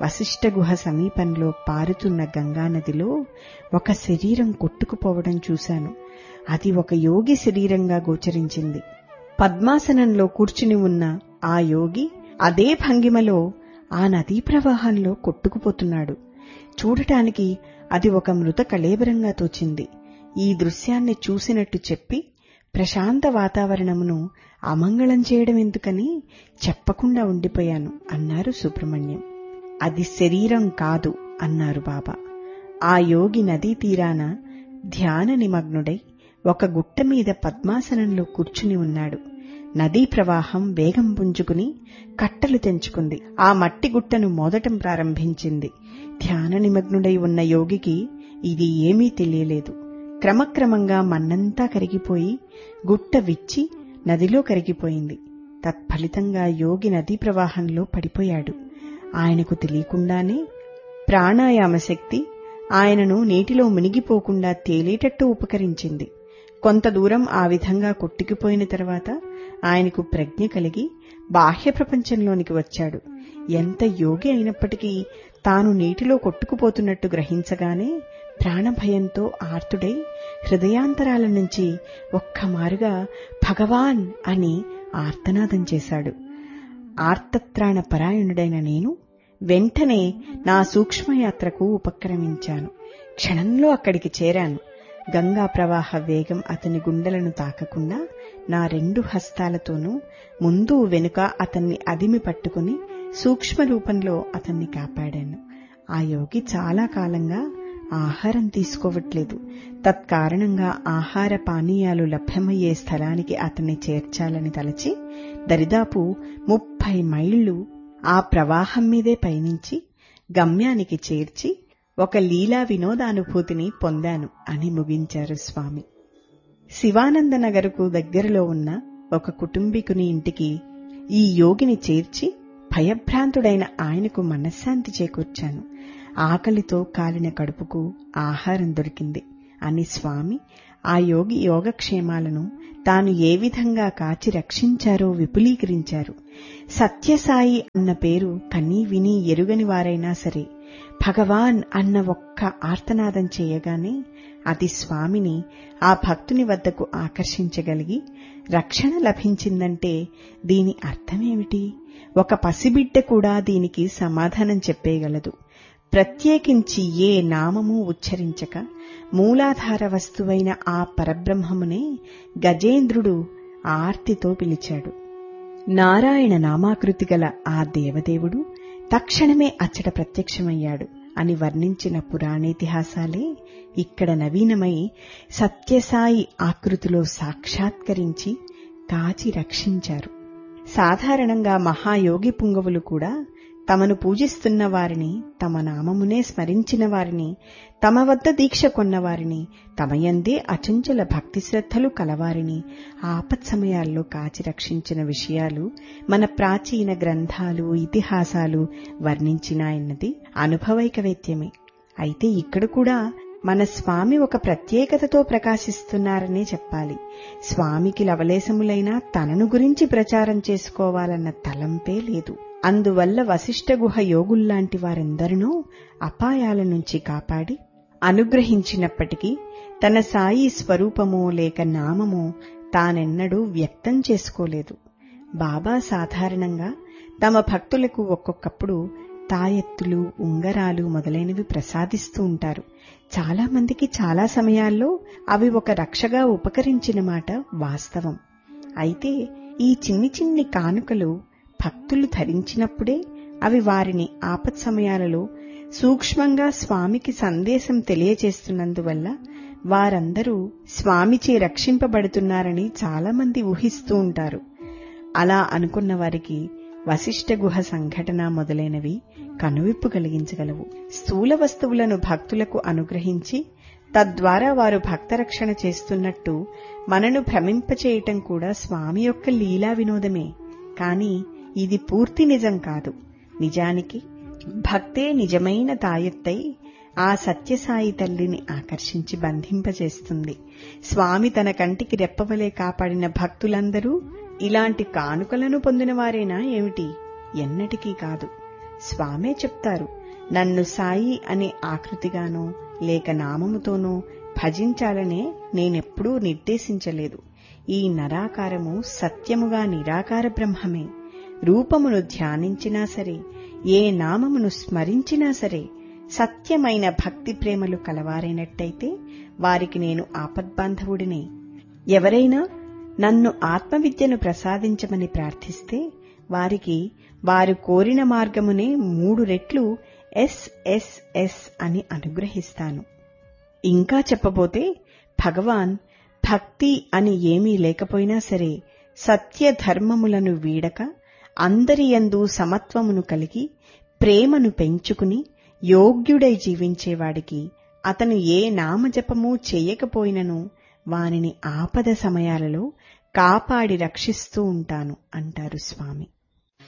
వశిష్ఠ గుహ సమీపంలో పారుతున్న గంగానదిలో ఒక శరీరం కొట్టుకుపోవడం చూశాను అది ఒక యోగి శరీరంగా గోచరించింది పద్మాసనంలో కూర్చుని ఉన్న ఆ యోగి అదే భంగిమలో ఆ నదీ ప్రవాహంలో కొట్టుకుపోతున్నాడు చూడటానికి అది ఒక మృత కళేబరంగా తోచింది ఈ దృశ్యాన్ని చూసినట్టు చెప్పి ప్రశాంత వాతావరణమును అమంగళం చేయడం ఎందుకని చెప్పకుండా ఉండిపోయాను అన్నారు సుబ్రహ్మణ్యం అది శరీరం కాదు అన్నారు బాబా ఆ యోగి నదీ తీరాన ధ్యాన నిమగ్నుడై ఒక గుట్ట మీద పద్మాసనంలో కూర్చుని ఉన్నాడు నదీ ప్రవాహం వేగం పుంజుకుని కట్టలు తెంచుకుంది ఆ మట్టి గుట్టను మోదటం ప్రారంభించింది ధ్యాన నిమగ్నుడై ఉన్న యోగికి ఇది ఏమీ తెలియలేదు క్రమక్రమంగా మన్నంతా కరిగిపోయి గుట్ట విచ్చి నదిలో కరిగిపోయింది తత్ఫలితంగా యోగి నదీ ప్రవాహంలో పడిపోయాడు ఆయనకు తెలియకుండానే ప్రాణాయామ శక్తి ఆయనను నీటిలో మునిగిపోకుండా తేలేటట్టు ఉపకరించింది కొంత దూరం ఆ విధంగా కొట్టుకుపోయిన తర్వాత ఆయనకు ప్రజ్ఞ కలిగి బాహ్య ప్రపంచంలోనికి వచ్చాడు ఎంత యోగి అయినప్పటికీ తాను నీటిలో కొట్టుకుపోతున్నట్టు గ్రహించగానే ప్రాణభయంతో ఆర్తుడై హృదయాంతరాల నుంచి ఒక్కమారుగా భగవాన్ అని ఆర్తనాదం చేశాడు ఆర్తత్రాణ పరాయణుడైన నేను వెంటనే నా సూక్ష్మయాత్రకు ఉపక్రమించాను క్షణంలో అక్కడికి చేరాను గంగా ప్రవాహ వేగం అతని గుండెలను తాకకుండా నా రెండు హస్తాలతోనూ ముందు వెనుక అతన్ని అదిమి పట్టుకుని సూక్ష్మ రూపంలో అతన్ని కాపాడాను ఆ యోగి చాలా కాలంగా ఆహారం తీసుకోవట్లేదు తత్కారణంగా ఆహార పానీయాలు లభ్యమయ్యే స్థలానికి అతన్ని చేర్చాలని తలచి దరిదాపు ముప్పై మైళ్లు ఆ ప్రవాహం మీదే పయనించి గమ్యానికి చేర్చి ఒక లీలా వినోదానుభూతిని పొందాను అని ముగించారు స్వామి శివానందనగర్కు దగ్గరలో ఉన్న ఒక కుటుంబీకుని ఇంటికి ఈ యోగిని చేర్చి భయభ్రాంతుడైన ఆయనకు మనశ్శాంతి చేకూర్చాను ఆకలితో కాలిన కడుపుకు ఆహారం దొరికింది అని స్వామి ఆ యోగి యోగక్షేమాలను తాను ఏ విధంగా కాచి రక్షించారో విపులీకరించారు సత్యసాయి అన్న పేరు కనీ విని ఎరుగని వారైనా సరే భగవాన్ అన్న ఒక్క ఆర్తనాదం చేయగానే అది స్వామిని ఆ భక్తుని వద్దకు ఆకర్షించగలిగి రక్షణ లభించిందంటే దీని అర్థమేమిటి ఒక పసిబిడ్డ కూడా దీనికి సమాధానం చెప్పేయగలదు ప్రత్యేకించి ఏ నామము ఉచ్చరించక మూలాధార వస్తువైన ఆ పరబ్రహ్మమునే గజేంద్రుడు ఆర్తితో పిలిచాడు నారాయణ నామాకృతి గల ఆ దేవదేవుడు తక్షణమే అచ్చట ప్రత్యక్షమయ్యాడు అని వర్ణించిన పురాణేతిహాసాలే ఇక్కడ నవీనమై సత్యసాయి ఆకృతిలో సాక్షాత్కరించి కాచి రక్షించారు సాధారణంగా మహాయోగి పుంగవులు కూడా తమను పూజిస్తున్న వారిని తమ నామమునే స్మరించిన వారిని తమ వద్ద దీక్ష కొన్నవారిని తమయందే అచంచల భక్తి శ్రద్ధలు కలవారిని ఆపత్ సమయాల్లో కాచి రక్షించిన విషయాలు మన ప్రాచీన గ్రంథాలు ఇతిహాసాలు వర్ణించినాయన్నది అనుభవైకవేత్యమే అయితే ఇక్కడ కూడా మన స్వామి ఒక ప్రత్యేకతతో ప్రకాశిస్తున్నారనే చెప్పాలి స్వామికి లవలేశములైనా తనను గురించి ప్రచారం చేసుకోవాలన్న తలంపే లేదు అందువల్ల వశిష్ఠ గుహ యోగుల్లాంటి వారెందరినో అపాయాల నుంచి కాపాడి అనుగ్రహించినప్పటికీ తన సాయి స్వరూపమో లేక నామమో తానెన్నడూ వ్యక్తం చేసుకోలేదు బాబా సాధారణంగా తమ భక్తులకు ఒక్కొక్కప్పుడు తాయెత్తులు ఉంగరాలు మొదలైనవి ప్రసాదిస్తూ ఉంటారు చాలా మందికి చాలా సమయాల్లో అవి ఒక రక్షగా ఉపకరించిన మాట వాస్తవం అయితే ఈ చిన్ని చిన్ని కానుకలు భక్తులు ధరించినప్పుడే అవి వారిని ఆపత్ సమయాలలో సూక్ష్మంగా స్వామికి సందేశం తెలియచేస్తున్నందువల్ల వారందరూ స్వామిచే రక్షింపబడుతున్నారని చాలామంది ఊహిస్తూ ఉంటారు అలా అనుకున్న వారికి వశిష్ఠ గుహ సంఘటన మొదలైనవి కనువిప్పు కలిగించగలవు స్థూల వస్తువులను భక్తులకు అనుగ్రహించి తద్వారా వారు భక్తరక్షణ చేస్తున్నట్టు మనను భ్రమింపచేయటం కూడా స్వామి యొక్క లీలా వినోదమే కాని ఇది పూర్తి నిజం కాదు నిజానికి భక్తే నిజమైన తాయెత్తై ఆ సత్యసాయి తల్లిని ఆకర్షించి బంధింపచేస్తుంది స్వామి తన కంటికి రెప్పవలే కాపాడిన భక్తులందరూ ఇలాంటి కానుకలను పొందినవారేనా ఏమిటి ఎన్నటికీ కాదు స్వామే చెప్తారు నన్ను సాయి అనే ఆకృతిగానో లేక నామముతోనో భజించాలనే నేనెప్పుడూ నిర్దేశించలేదు ఈ నరాకారము సత్యముగా నిరాకార బ్రహ్మమే రూపమును ధ్యానించినా సరే ఏ నామమును స్మరించినా సరే సత్యమైన భక్తి ప్రేమలు కలవారైనట్టయితే వారికి నేను ఆపద్బాంధవుడినే ఎవరైనా నన్ను ఆత్మవిద్యను ప్రసాదించమని ప్రార్థిస్తే వారికి వారు కోరిన మార్గమునే మూడు రెట్లు ఎస్ఎస్ఎస్ అని అనుగ్రహిస్తాను ఇంకా చెప్పబోతే భగవాన్ భక్తి అని ఏమీ లేకపోయినా సరే సత్య ధర్మములను వీడక అందరి యందు సమత్వమును కలిగి ప్రేమను పెంచుకుని యోగ్యుడై జీవించేవాడికి అతను ఏ నామజపము చేయకపోయినను వానిని ఆపద సమయాలలో కాపాడి రక్షిస్తూ ఉంటాను అంటారు స్వామి